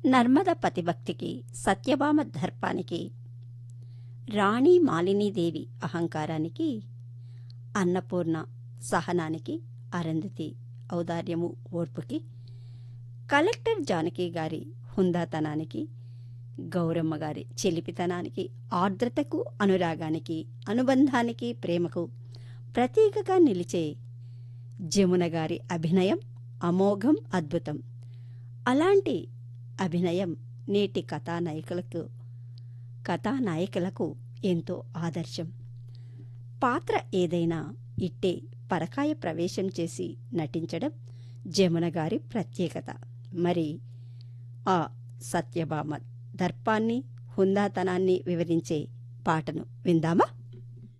నర్మద పతిభక్తికి సత్యభామ దర్పానికి రాణి మాలినీదేవి అహంకారానికి అన్నపూర్ణ సహనానికి అరంధతి ఔదార్యము ఓర్పుకి కలెక్టర్ జానకి గారి హుందాతనానికి గౌరమ్మ గారి చెలిపితనానికి ఆర్ద్రతకు అనురాగానికి అనుబంధానికి ప్రేమకు ప్రతీకగా నిలిచే జమున గారి అభినయం అమోఘం అద్భుతం అలాంటి అభినయం నేటి కథానాయకులకు కథానాయకులకు ఎంతో ఆదర్శం పాత్ర ఏదైనా ఇట్టే పరకాయ ప్రవేశం చేసి నటించడం జమున గారి ప్రత్యేకత మరి ఆ సత్యభామ దర్పాన్ని హుందాతనాన్ని వివరించే పాటను విందామా